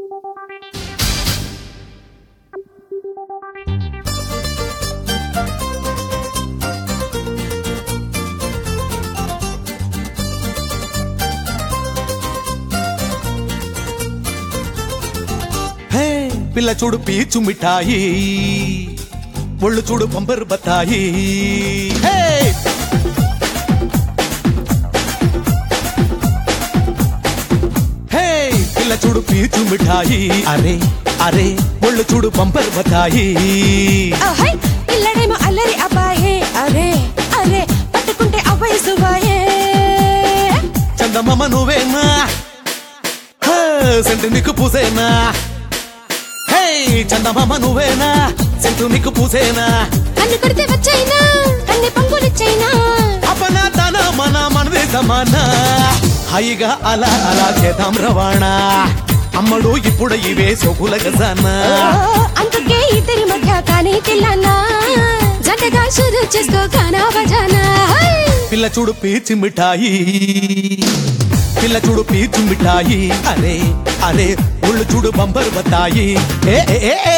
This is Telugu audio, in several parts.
హే పిల్ల చూడు పీచు మిఠాయి ఒళ్ళు చూడు పంబరు బత్తాయి హే హే పిల్ల చూడు పీచు మిఠాయి అరే అరే ఒళ్ళు చూడు పంపర్ బతాయి అహై పిల్లడేమో అల్లరి అబ్బాయే అరే అరే పట్టుకుంటే అవ్వయసు బాయే చందమామ నువ్వేనా హే, సెంటు నీకు పూసేనా హే చందమామ నువ్వేనా సెంటు నీకు పూసేనా కన్ను కొడితే వచ్చైనా కన్ని పంగులిచ్చైనా అపన తన మన మనదే సమాన హాయిగా అలా అలా చేద్దాం రవాణా అమ్మడు ఇప్పుడు ఇవే సోకుల గజానా అందుకే ఇద్దరి మధ్య కానీ తిల్లన్నా జంటగా షురు చేసుకో కానా బజానా హై! పిల్ల చూడు పీచి మిఠాయి పిల్ల చూడు పీచు మిఠాయి అరే అరే ఒళ్ళు చూడు బంబరు బతాయి ఏ ఏ, ఏ, ఏ.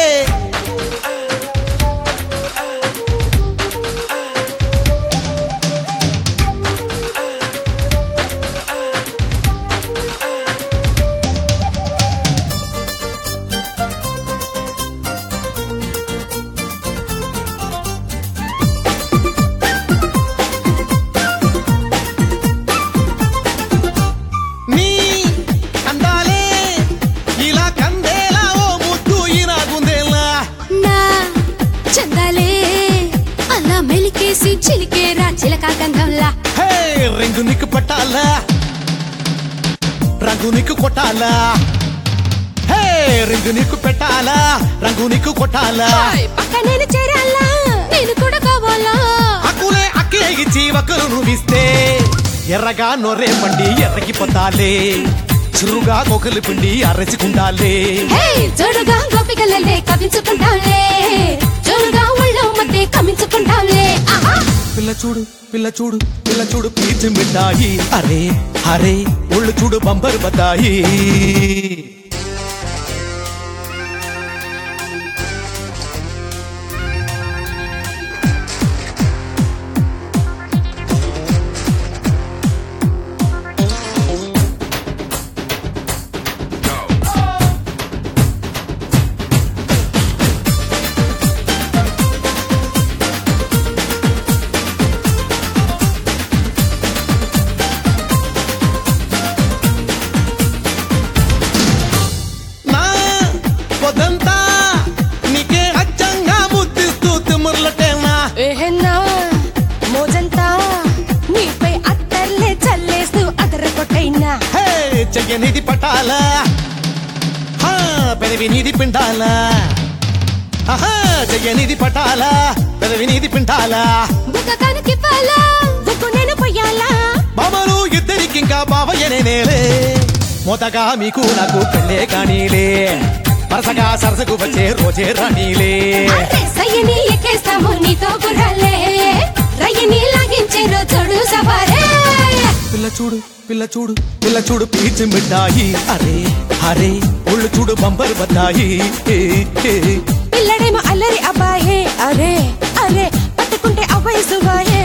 నీ అందాలే ఇలా కందేలా ఓ ముద్దు ఈనాగుందేలా నా చందాలే అలా మెలికేసి చిలికేరా చిలక గంధంలా హే రంగు నీకు పట్టాలా రంగు నీకు కొట్టాలా హే రంగు నీకు పెట్టాలా రంగు నీకు కొట్టాలా హాయ్, పక్క నేను చేరాలా నేను కూడా కావాలా అక్కులే అక్కే ఇచ్చి ఒకరు నువ్విస్తే ఎర్రగా నొర్రే పండి ఎర్రకి పొందాలే చురుగా కొకలు పిండి అరచుకుండాలే హే జోడుగా గోపికలల్లే కవించుకుంటాంలే జోడుగా ఒళ్ళో మధ్య కమించుకుంటాంలే ఆహా పిల్ల చూడు పిల్ల చూడు పిల్ల చూడు పీచు మిఠాయి అరే అరే ఒళ్ళు చూడు బంబరు బతాయి నా పొదంతా నీకే అచ్చంగా ముద్దిస్తూ తిమ్మర్లటేనా ఏహెన్నా మోజంతా నీపై అత్తర్లే చల్లేస్తూ అదర కొట్టైనా హే చెయ్యనిది పటాలా హా పెదవి నీది పిండాలా ఆహా చెయ్యనిది పటాలా పెదవి నీది పిండాలా బుక్క కనుకివ్వాలా బుక్కు నేను పొయ్యాలా బాబలు ఇద్దరికింకా బావయ్యనే నేలే మొదగా మీకు నాకు పెళ్ళే కానీలే వరసగా సరసకు వచ్చే రోజే రానీలే అరే సయ్యని ఎక్కేస్తాము నీతో గుర్రాలే రయ్యని లాగించే రోజుడు సవారే పిల్ల చూడు పిల్ల చూడు పిల్ల చూడు పీచు మిఠాయి అరే అరే ఒళ్ళు చూడు బంబరు బతాయి ఏ, ఏ. పిల్లడేమో అల్లరి అబ్బాయే అరే అరే పట్టుకుంటే అవ్వయసు బాయే